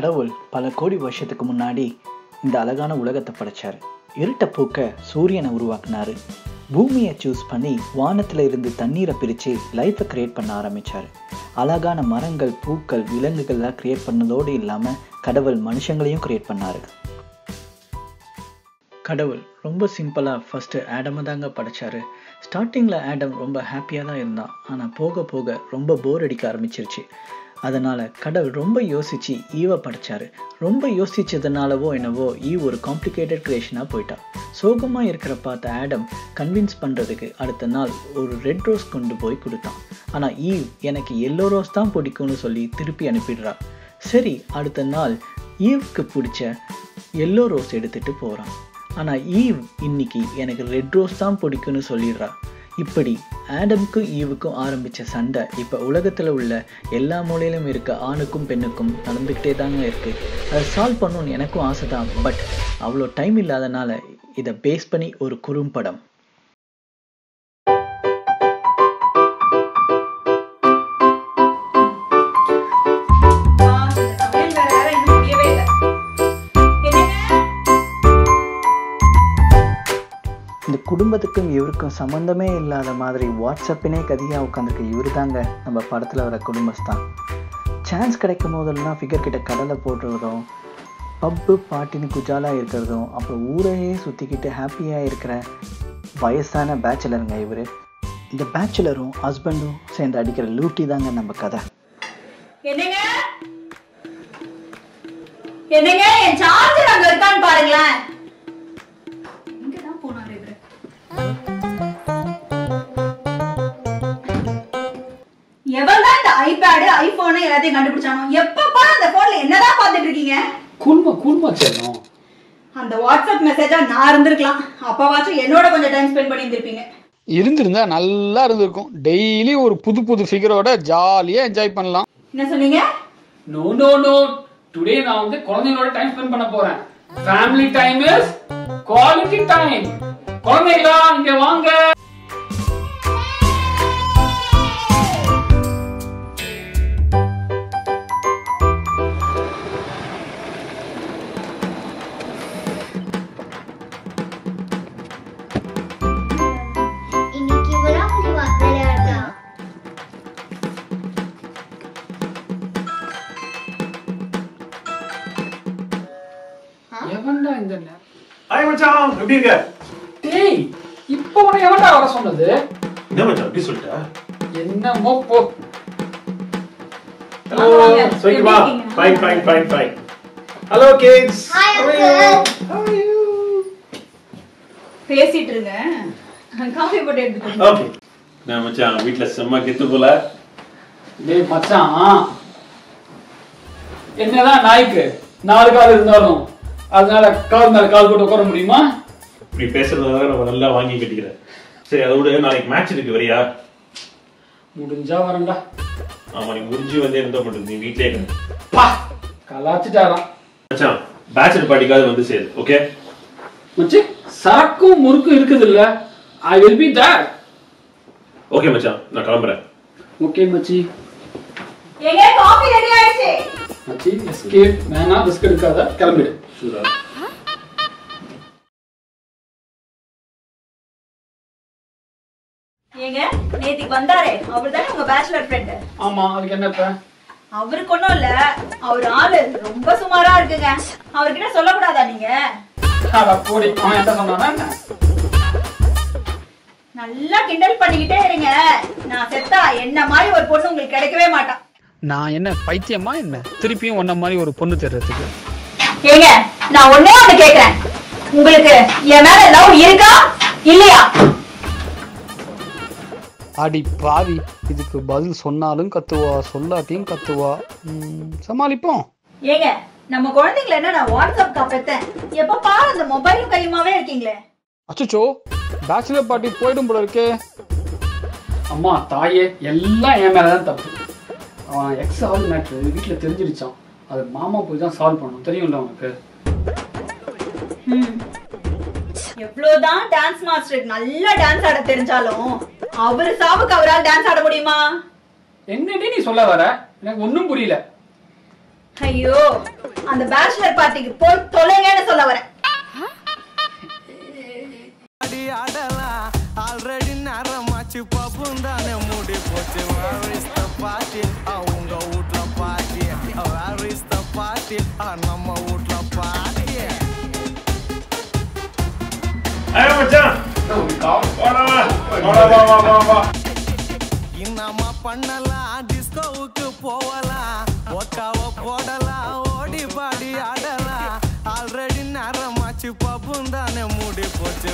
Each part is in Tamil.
கடவுள் பல கோடி வருஷத்துக்கு முன்னாடி இந்த அழகான உலகத்தை படைச்சாரு இருட்டை போக்க சூரியனை உருவாக்குனாரு பூமியை சூஸ் பண்ணி வானத்துல இருந்து தண்ணீரை பிரித்து லைஃப்பை கிரியேட் பண்ண ஆரம்பிச்சாரு அழகான மரங்கள் பூக்கள் விலங்குகள்லாம் கிரியேட் பண்ணதோடு இல்லாமல் கடவுள் மனுஷங்களையும் கிரியேட் பண்ணாரு கடவுள் ரொம்ப சிம்பிளாக ஃபஸ்ட்டு ஆடமை தாங்க படைச்சாரு ஸ்டார்டிங்கில் ஆடம் ரொம்ப ஹாப்பியாக தான் இருந்தான் ஆனால் போக போக ரொம்ப போர் அடிக்க ஆரம்பிச்சிருச்சு அதனால் கடவுள் ரொம்ப யோசித்து ஈவை படைச்சாரு ரொம்ப யோசிச்சதுனாலவோ என்னவோ ஈவ் ஒரு காம்ப்ளிகேட்டட் கிரியேஷனாக போயிட்டா சோகமாக இருக்கிற பார்த்த ஆடம் கன்வின்ஸ் பண்ணுறதுக்கு அடுத்த நாள் ஒரு ரெட் ரோஸ் கொண்டு போய் கொடுத்தான் ஆனால் ஈவ் எனக்கு எல்லோ ரோஸ் தான் பிடிக்கும்னு சொல்லி திருப்பி அனுப்பிடுறா சரி அடுத்த நாள் ஈவ்க்கு பிடிச்ச எல்லோ ரோஸ் எடுத்துகிட்டு போகிறான் ஆனால் ஈவ் இன்னைக்கு எனக்கு ரெட் ரோஸ் தான் பிடிக்கும்னு சொல்லிடுறா இப்படி ஆடம்க்கும் ஈவுக்கும் ஆரம்பித்த சண்டை இப்போ உலகத்தில் உள்ள எல்லா மூலையிலும் இருக்க ஆணுக்கும் பெண்ணுக்கும் நடந்துக்கிட்டே தாங்க இருக்குது அதை சால்வ் பண்ணணும்னு எனக்கும் ஆசை தான் பட் அவ்வளோ டைம் இல்லாதனால இதை பேஸ் பண்ணி ஒரு குறும்படம் ஆ, இந்த சமையல் வேற வேற இன்னும் முடியவே இல்ல. என்னங்க? இந்த குடும்பத்துக்கும் இவருக்கும் சம்மந்தமே இல்லாத மாதிரி வாட்ஸ்அப்பினே கதியாக உட்காந்துருக்க இவரு தாங்க நம்ம படத்தில் வர குடும்பஸ்தான் சான்ஸ் கிடைக்கும் போதெல்லாம் ஃபிகர் கிட்ட கடலை போடுறதும் பப்பு பாட்டின்னு குஜாலாக இருக்கிறதும் அப்புறம் ஊரையே சுற்றிக்கிட்டு ஹாப்பியாக இருக்கிற வயசான பேச்சுலருங்க இவர் இந்த பேச்சுலரும் ஹஸ்பண்டும் சேர்ந்து அடிக்கிற லூட்டி தாங்க நம்ம கதை என்னங்க என்னங்க என் சார்ஜர் அங்க இருக்கான்னு பாருங்களேன் எங்கதான் போனாரு இவரு எவன்தான் இந்த ஐபேடு ஐபோன் எல்லாத்தையும் கண்டுபிடிச்சானோ எப்ப பாரு அந்த போன்ல என்னதான் பார்த்துட்டு இருக்கீங்க குடும்ப குடும்ப செல்லம் அந்த வாட்ஸ்அப் மெசேஜா நான் இருந்திருக்கலாம் அப்பவாச்சும் என்னோட கொஞ்சம் டைம் ஸ்பெண்ட் பண்ணி இருந்திருப்பீங்க இருந்திருந்தா நல்லா இருந்திருக்கும் டெய்லி ஒரு புது புது ஃபிகரோட ஜாலியா என்ஜாய் பண்ணலாம் என்ன சொன்னீங்க நோ நோ நோ டுடே நான் வந்து குழந்தைங்களோட டைம் ஸ்பெண்ட் பண்ண போறேன் family time is quality time குழந்தைங்களா இங்க வாங்க இன்னைக்கு விராமணி விளையாடலாம் எவன்டா இந்த நேரம் ஹாய் மச்சான் எப்படி இருக்க டேய் இப்போ உன்னை எவன்டா வர சொன்னது என்ன மச்சான் அப்படி சொல்லிட்ட என்னமோ போ ஹலோ வாங்க. சொல்லிக்குமா எப்படி இருக்கீங்க? Fine fine fine fine hello kids Hi, uncle. பேசிட்டு இருங்க காஃபி போட்டு எடுத்துக்கோங்க ஓகே நான் மச்சான் வீட்ல செம்ம கெத்து போல டேய் மச்சான் என்னதான் நாய்க்கு நாலு கால் இருந்தாலும் அதனால கால் மேல கால் போட்டு உட்கார முடியுமா இப்படி பேசுறதுனால நம்ம நல்லா வாங்கி கட்டிக்கிறேன் சரி அதை விட நாளைக்கு மேட்ச் இருக்கு வரியா முடிஞ்சா வரேன்டா ஆமா நீ முடிஞ்சு வந்தே இருந்தா மட்டும் நீ வீட்லயே இரு. பா கலாச்சிட்டாராம் மச்சான் பேச்சுலர் பார்ட்டிக்காவது வந்து சேரு ஓகே மச்சி சரக்கும் முறுக்கும் இருக்குது இல்ல I will be there okay மச்சான் நான் கிளம்புறேன் ஓகே மச்சி எங்க காஃபி ரெடி ஆயிடுச்சு மச்சி எஸ்கேப் வேணா ரிஸ்க் எடுக்காத கிளம்பிடு சூரா ஏங்க நேத்திக்கு வந்தாரே அவர் தானே உங்க பேச்சுலர் ஃப்ரெண்ட் ஆமா அதுக்கு என்ன இப்ப அவருக்கு ஒண்ணும் இல்ல அவர் ஆளு ரொம்ப சுமாரா இருக்குங்க அவர்கிட்ட சொல்லக்கூடாதா நீங்க அட போடி அவன் என்ன சொன்னானா என்ன? நல்லா கிண்டல் பண்ணிக்கிட்டே இருங்க நான் செத்தா என்ன மாதிரி ஒரு பொண்ணு உங்களுக்கு கிடைக்கவே மாட்டா நான் என்ன பைத்தியமா என்ன திருப்பியும் உன்ன மாதிரி ஒரு பொண்ணு தேடுறதுக்கு ஏங்க நான் ஒண்ணே ஒண்ணு கேக்குறேன் உங்களுக்கு என் மேல லவ் இருக்கா இல்லையா அடி பாவி இதுக்கு பதில் சொன்னாலும் கத்துவா சொல்லாட்டியும் கத்துவா ம், சமாளிப்போம் ஏங்க நம்ம குழந்தைங்கள என்ன நான் வாட்ஸ்அப் காப்பத்தேன் எப்ப பாரு அந்த மொபைலும் கையுமாவே இருக்கீங்களே அச்சச்சோ பேச்சுலர் பார்ட்டி போயிடும் போல இருக்கே அம்மா தாயே எல்லாம் என் மேலதான் தப்பு அவன் எக்ஸ் ஆல் மேட்ரு வீட்டுல தெரிஞ்சிருச்சான் அது மாமா போய் தான் சால்வ் பண்ணணும் தெரியும்ல உனக்கு ம். எவ்வளவுதான் டான்ஸ் மாஸ்டருக்கு நல்லா டான்ஸ் ஆட தெரிஞ்சாலும் அவரு சாவுக்கு அவரால் டான்ஸ் ஆட முடியுமா என்னடி நீ சொல்ல வர எனக்கு ஒன்றும் புரியல ஐயோ அந்த பேச்சுலர் பார்ட்டிக்கு போய் தொலைங்கன்னு சொல்ல வரேன் ஆடி ஆடலாம் ஆல்ரெடி நேரமாச்சு பப்பும் தானே மூடி போச்சு வேர் இஸ் த பார்ட்டி அவங்க வீட்ல party where is the party நம்ம வீட்ல பார்ட்டி ஏய் மச்சான் வாடா வா வாடா வா வா வா வா இன்னமா பண்ணலாம் டிஸ்கோவுக்கு போகலாம் ஒக்காவ போடலாம் ஓடி பாடி ஆடலாம் ஆல்ரெடி நேரமாச்சு பப்பும் தானே மூடி போச்சு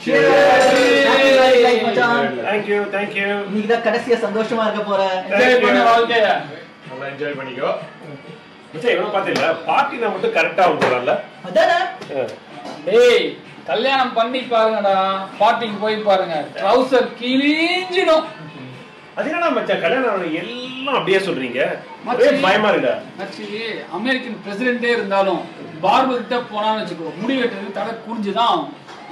தேங்க் யூ தேங்க் யூ நீங்க தான் கடைசியா சந்தோஷமா இருக்க போற என்ஜாய் பண்ண வாழ்க்கைய நல்லா என்ஜாய் பண்ணிக்கோ மச்சான் இவனை பாத்தீங்களா பார்ட்டினா மட்டும் கரெக்டா வந்துடும்ல அதானே ஏய் கல்யாணம் பண்ணி பாருங்கடா பார்ட்டிக்கு போய் பாருங்க ட்ரவுசர் கிழிஞ்சிடும் அது என்னடா மச்சான் கல்யாணம் ஆன எல்லாம் அப்படியே சொல்றீங்க மச்சி. ஒரே பயமா இருக்குடா ஆக்சுவலி அமெரிக்கன் பிரசிடென்ட்டே இருந்தாலும் பார்பர் கிட்ட போனான்னு வச்சுக்கோ முடி வெட்டுறது தலை குறிஞ்சுதான் ஆகும்.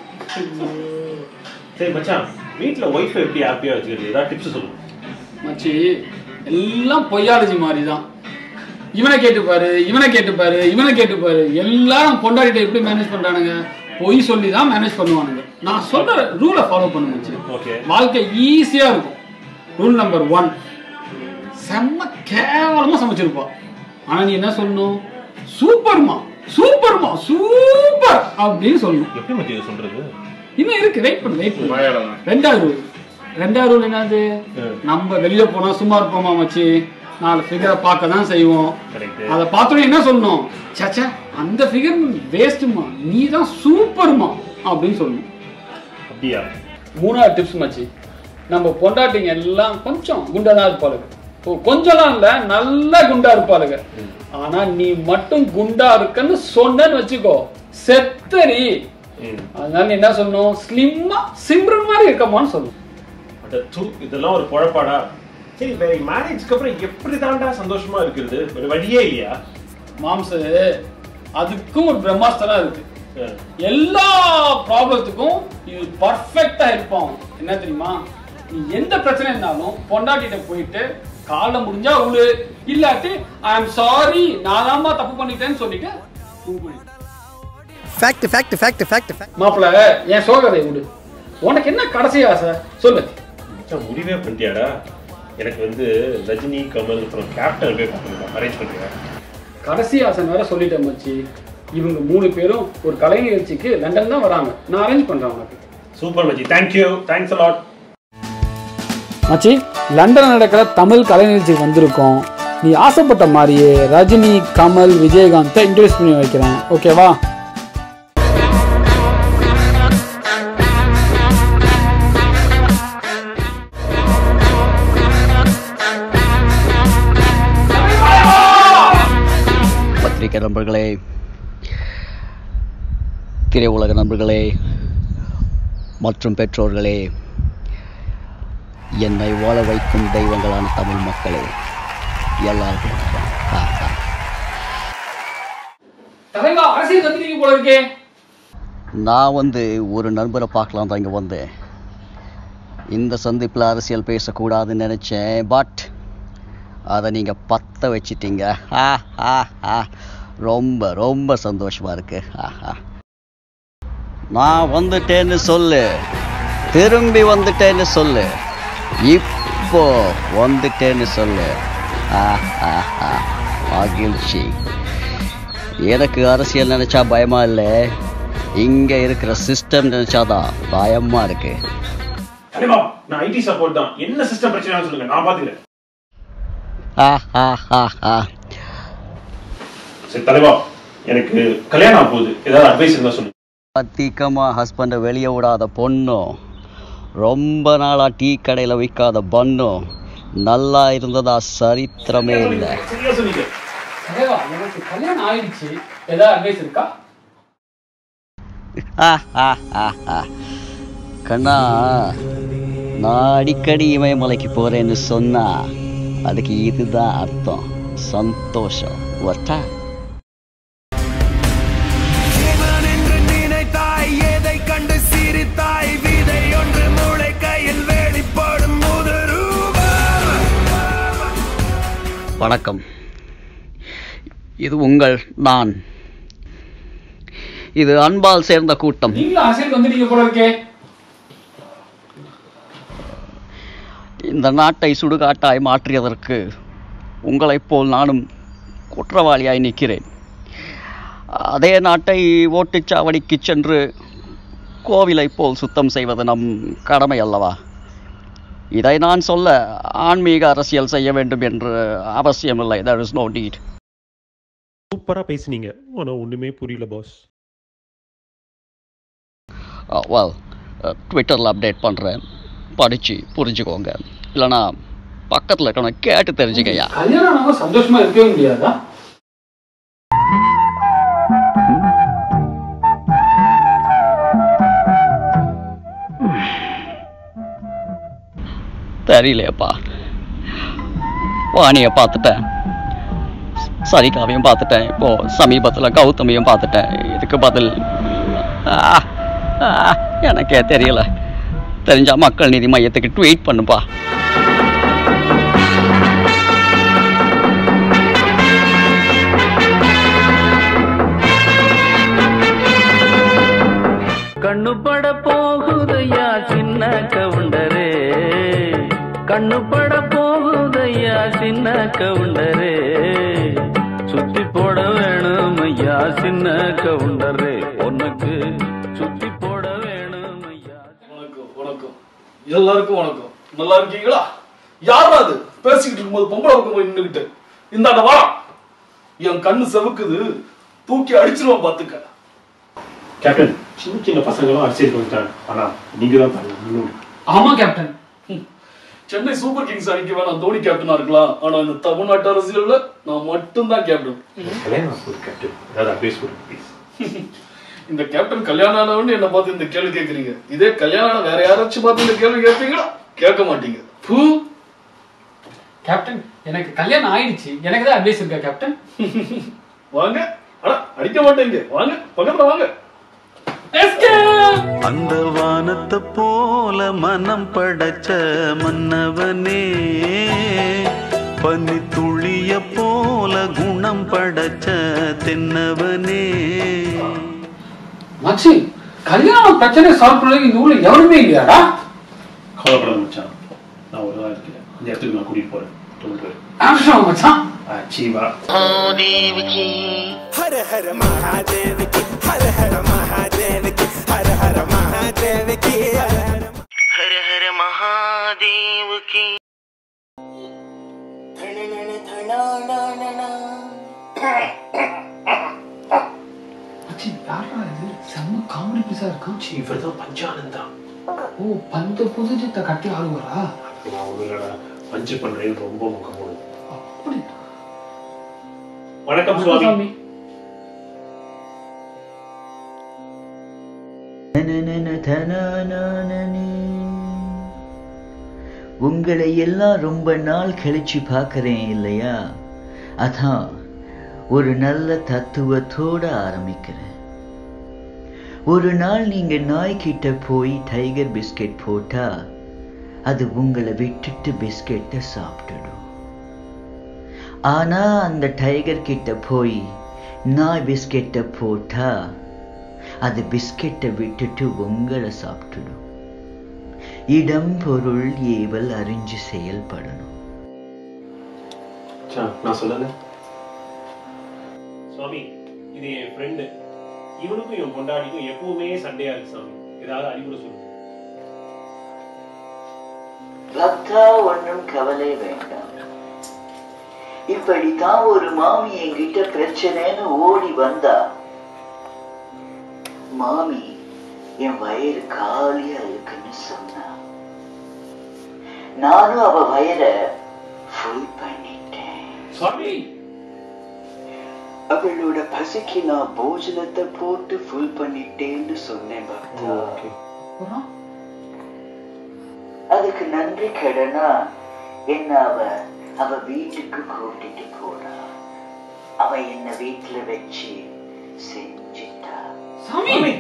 சரி மச்சான் வீட்ல ஒய்ஃபை எப்படி ஹாப்பியா வச்சுக்கிறது ஏதாவது டிப்ஸ் சொல்லுங்க மச்சி எல்லாம் பொய்யாலஜி மாதிரி தான் இவனை கேட்டுப்பாரு இவனை கேட்டுப்பாரு இவனை கேட்டுப்பாரு எல்லாரும் பொண்டாடிட்ட எப்படி மேனேஜ் பண்றானுங்க பொய் சொல்லி தான் மேனேஜ் பண்ணுவானுங்க நான் சொல்ற ரூலை ஃபாலோ பண்ண மச்சி ஓகே வாழ்க்கை ஈஸியா இருக்கும் ரூல் நம்பர் ஒன் செம்ம கேவலமா சமைச்சிருப்பா ஆனா நீ என்ன சொல்லணும் சூப்பர்மா சூப்பர்மா சூப்பர் அப்படின்னு சொல்லணும் எப்படி மச்சி இதை சொல்றது இன்னும் இருக்கு வெயிட் பண்ணு வெயிட் பண்ணு ரெண்டாவது ரூல் ரெண்டாவது ரூல் என்னது ம். நம்ம வெளிய போனா சும்மா இருப்போமா மச்சி நாலு ஃபிகரை பார்க்க தான் செய்வோம் கரெக்ட் அதை பார்த்தோன்னே என்ன சொல்லணும் சச்சா அந்த ஃபிகர் வேஸ்ட்டுமா நீ தான் சூப்பர்மா அப்படின்னு சொல்லணும் அப்படியா மூணாவது டிப்ஸ் மச்சி நம்ம பொண்டாட்டிங்க எல்லாம் கொஞ்சம் குண்டா தான் இருப்பாளுங்க ஓ, கொஞ்சம்லாம் இல்ல நல்லா குண்டா இருப்பாளுங்க ஆனா நீ மட்டும் குண்டா இருக்கன்னு சொன்னேன்னு வச்சுக்கோ செத்தரி ம். அதனால நீ என்ன சொல்லணும் ஸ்லிம்மா சிம்ரன் மாதிரி இருக்கமான்னு சொல்லணும் அந்த தூ இதெல்லாம் ஒரு குழப்பாடா சரி மேரேஜ்க்கு அப்புறம் எப்படி தாண்டா சந்தோஷமா இருக்கிறது ஒரு வழியே இல்லையா மாம்சு அதுக்கும் ஒரு பிரம்மாஸ்திரம் இருக்கு அஹ், எல்லா ப்ராப்ளத்துக்கும் இது பர்ஃபெக்டா இருப்பான் என்ன தெரியுமா நீ எந்த பிரச்சனை இருந்தாலும் பொண்டாட்டிட்ட போயிட்டு காலை முடிஞ்சா உழு இல்லாட்டி ஐ அம் சாரி நான் தாம்மா தப்பு பண்ணிட்டேன்னு சொல்லிட்டு move பண்ணிடு. Fact fact fact fact fact மாப்பிள என் சோகதை விடு உனக்கு என்ன கடைசி ஆசை சொல்லு மச்சான் முடிவே பண்ணிட்டியாடா எனக்கு வந்து ரஜினி கமல் அப்புறம் கேப்டன் போய் பார்க்கணும் அரேஞ்ச் பண்ணுறியா கடைசி ஆசை வேற சொல்லிட்டேன் மச்சி இவங்க மூணு பேரும் ஒரு கலை நிகழ்ச்சிக்கு லண்டன் தான் வராங்க நான் அரேஞ்ச் பண்றேன் உனக்கு சூப்பர் மச்சி தேங்க்யூ தேங்க்ஸ் அலாட் மச்சி லண்டன் நடக்கிற தமிழ் கலை நிகழ்ச்சிக்கு வந்திருக்கோம் நீ ஆசைப்பட்ட மாதிரியே ரஜினி கமல் விஜயகாந்தை இன்ட்ரடியூஸ் பண்ணி வைக்கிறேன் ஓகேவா பத்திரிகை நண்பர்களே திரையுலக நண்பர்களே மற்றும் பெற்றோர்களே என்னை வாழ வைக்கும் தெய்வங்களான தமிழ் மக்களே எல்லாருக்கும் வணக்கம். ஆ, ஆ. தலைவா அரசியல் வந்துட்டீங்க போல இருக்கே நான் வந்து ஒரு நண்பரை பார்க்கலாம் தான் இங்கே வந்தேன் இந்த சந்திப்பில் அரசியல் பேசக்கூடாதுன்னு நினச்சேன் பட் அதை நீங்கள் பற்ற வச்சிட்டீங்க ஆ ஆ ஆ ரொம்ப ரொம்ப சந்தோஷமாக இருக்கு ஆ ஆ நான் வந்துட்டேன்னு சொல்லு திரும்பி வந்துட்டேன்னு சொல்லு இப்போ வந்துட்டேன்னு சொல்லு ஆ ஆ ஆ மகிழ்ச்சி எனக்கு அரசியல் நினைச்சா பயமா இல்லை இங்க இருக்கிற சிஸ்டம் நினைச்சாதான் பயமா இருக்கு கண்டிப்பா நான் ஐடி சப்போர்ட் தான் என்ன சிஸ்டம் பிரச்சனை சொல்லுங்க நான் பாத்துக்கிறேன் ஆ ஆ ஆ ஆ சரி தலைவா எனக்கு கல்யாணம் ஆக போகுது ஏதாவது அட்வைஸ் இருந்தா சொல்லுங்க அதிகமா ஹஸ்பண்டை வெளியே விடாத பொண்ணும் ரொம்ப நாளா டீ கடையில விற்காத பண்ணும் நல்லா இருந்ததா சரித்திரமே இல்லை சரியா சொன்னீங்க தலைவா எனக்கு கல்யாணம் ஆயிடுச்சு ஏதாவது அட்வைஸ் இருக்கா ஆ, ஆ, ஆ, ஆ. கண்ணா நான் அடிக்கடி இமயமலைக்கு போறேன்னு சொன்னா அதுக்கு இதுதான் அர்த்தம் சந்தோஷம் வட்டா இவன் என்று நினைத்தாய் எதை கண்டு சிரித்தாய் விதை ஒன்று மூளை கையில் வெளிப்படும் முதரூபம் வணக்கம் இது உங்கள் நான் இது அன்பால் சேர்ந்த கூட்டம் நீங்களும் அரசியலுக்கு வந்துட்டீங்க போல இருக்கே இந்த நாட்டை சுடுகாட்டாய் மாற்றியதற்கு உங்களைப் போல் நானும் குற்றவாளியாய் நிற்கிறேன் அதே நாட்டை ஓட்டுச்சாவடிக்கு சென்று கோவிலைப் போல் சுத்தம் செய்வது நம் கடமை அல்லவா இதை நான் சொல்ல ஆன்மீக அரசியல் செய்ய வேண்டும் என்று அவசியமில்லை there is no need சூப்பரா பேசுனீங்க ஆனா ஒண்ணுமே புரியல பாஸ் வெல் ட்விட்டரில் அப்டேட் பண்ணுறேன் படித்து புரிஞ்சுக்கோங்க இல்லைனா பக்கத்தில் இருக்கணும் கேட்டு தெரிஞ்சுக்கய்யா கல்யாணம் ஆனவங்க சந்தோஷமா இருக்கவே முடியாதா தெரியலையப்பா வாணியை பார்த்துட்டேன் சரிகாவையும் பார்த்துட்டேன் இப்போ சமீபத்தில் கௌதமியும் பார்த்துட்டேன் இதுக்கு பதில் ஆ, ஆ, எனக்கே தெரியல தெரிஞ்சா மக்கள் நீதி மையத்துக்கு ட்வீட் பண்ணுப்பா கண்ணு பட போகுதையா சின்ன கவுண்டரே கண்ணு பட போகுதையா சின்ன கவுண்டரே சுத்தி போட வேணும் ஐயா சின்ன கவுண்டரே உனக்கு சுத்தி போட வேணும் ஐயா வணக்கம் வணக்கம் எல்லாருக்கும் வணக்கம் நல்லா இருக்கீங்களா யாரா அது பேசிக்கிட்டு இருக்கும்போது பொம்பளை பக்கம் போய் நின்னுகிட்டு இந்தாண்ட வாடா என் கண்ணு செவுக்குது தூக்கி அடிச்சிருவான் பாத்துக்க கேப்டன் சின்ன சின்ன பசங்களும் அரசியலுக்கு வந்துட்டாங்க ஆனா நீங்க தான் தரணும் முன்னோடி ஆமா கேப்டன் சென்னை சூப்பர் கிங்ஸ் அணிக்கு வேணா தோனி கேப்டனா இருக்கலாம் ஆனா இந்த தமிழ்நாட்டு அரசியல்ல நான் மட்டும்தான் கேப்டன் கல்யாணம் ஆகுது கேப்டன் ஏதாவது அட்வைஸ் கொடுங்க ப்ளீஸ் இந்த கேப்டன் கல்யாணம் ஆனவன்னு என்ன பார்த்து இந்த கேள்வி கேக்குறீங்க இதே கல்யாணம் ஆன வேற யாராச்சும் பார்த்து இந்த கேள்வி கேட்பீங்களா கேட்க மாட்டீங்க பூ கேப்டன் எனக்கு கல்யாணம் ஆயிடுச்சு எனக்கு தான் அட்வைஸ் இருக்கா கேப்டன் வாங்க அட அடிக்க மாட்டேங்க வாங்க பக்கத்துல வாங்க அந்த வானத்தை போல மனம் படைச்ச மன்னவனே பனி துளிய போல குணம் படைச்ச தென்னவனே மச்சி கல்யாணம் பிரச்சனை சால்வ் பண்ணதுக்கு இந்த ஊர்ல எவருமே இல்லையாடா கவலைப்படாத மச்சான் நான் ஒரு நாள் இருக்கேன் இந்த இடத்துக்கு நான் கூட்டிட்டு போறேன் தோன்று ஆமாம் மச்சான் சீவா हर हर महादेव की हर हर महादेव की हर हर महादेव की हर हर महादेव की மச்சி யாரா இது செம்ம காமெடி பீஸா இருக்கான் இவர் தான் பஞ்சானந்தா ஓ பந்த புதுஜத்தை கட்டி ஆளுவாரா நான் ஒண்ணு இல்லடா பஞ்சு பண்றேன் ரொம்ப முக்கம் போடும் அப்படி வணக்கம் சுவாமி உங்களை எல்லாம் ரொம்ப நாள் கழிச்சு பார்க்கறேன் இல்லையா அதான் ஒரு நல்ல தத்துவத்தோட ஆரம்பிக்கிறேன் ஒரு நாள் நீங்க நாய்கிட்ட போய் டைகர் பிஸ்கெட் போட்டா அது உங்களை விட்டுட்டு பிஸ்கெட்டை சாப்பிட்டுடும் ஆனா அந்த டைகர் கிட்ட போய் நாய் பிஸ்கெட்டை போட்டா அது பிஸ்கெட்டை விட்டுட்டு உங்களை சாப்பிட்டுடும் இடம் பொருள் ஏவல் அறிஞ்சு செயல்படணும் மச்சான், நான் சொல்லல சுவாமி இது என் ஃப்ரெண்டு இவனுக்கும் இவன் கொண்டாடிக்கும் எப்பவுமே சண்டையா இருக்கு சாமி ஏதாவது அறிவுரை சொல்லுங்க பக்தா ஒன்றும் கவலை வேண்டாம் இப்படித்தான் ஒரு மாமி என்கிட்ட பிரச்சனைன்னு ஓடி வந்தா மாமி என் வயிறு காலியா இருக்குன்னு சொன்னா நானும் அவ வயிறை ஃபுல் பண்ணிட்டேன் சுவாமி அவளோட பசிக்கு நான் போஜனத்தை போட்டு ஃபுல் பண்ணிட்டேன்னு சொன்னேன் பக்தா அதுக்கு நன்றி கடனா என்ன அவ அவ வீட்டுக்கு கூட்டிட்டு போனா அவ என்ன வீட்டுல வச்சு செஞ்சிட்டா சாமி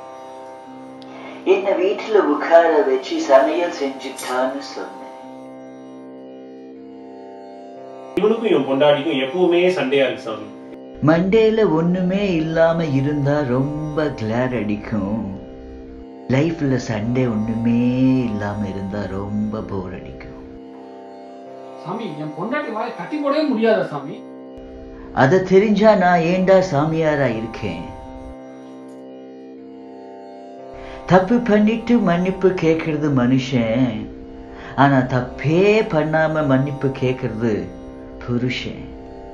என்ன வீட்டுல உட்கார வச்சு சமையல் செஞ்சுட்டான்னு சொன்னேன் இவனுக்கும் இவன் கொண்டாடிக்கும் எப்பவுமே சண்டையா இருக்கு சாமி மண்டேல ஒண்ணுமே இல்லாம இருந்தா ரொம்ப கிளார் அடிக்கும் லைஃப்ல சண்டே ஒண்ணுமே இல்லாம இருந்தா ரொம்ப போர் அடிக்கும் சாமி என் பொண்டாட்டி வாயை கட்டி போடவே முடியாதா சாமி அத தெரிஞ்சா நான் ஏண்டா சாமியாரா இருக்கேன் தப்பு பண்ணிட்டு மன்னிப்பு கேட்கறது மனுஷன் ஆனா தப்பே பண்ணாம மன்னிப்பு கேட்கறது புருஷன்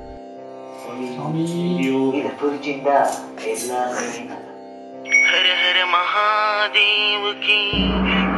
இத புரிஞ்சுண்டா எல்லாமே हर हर महादेव की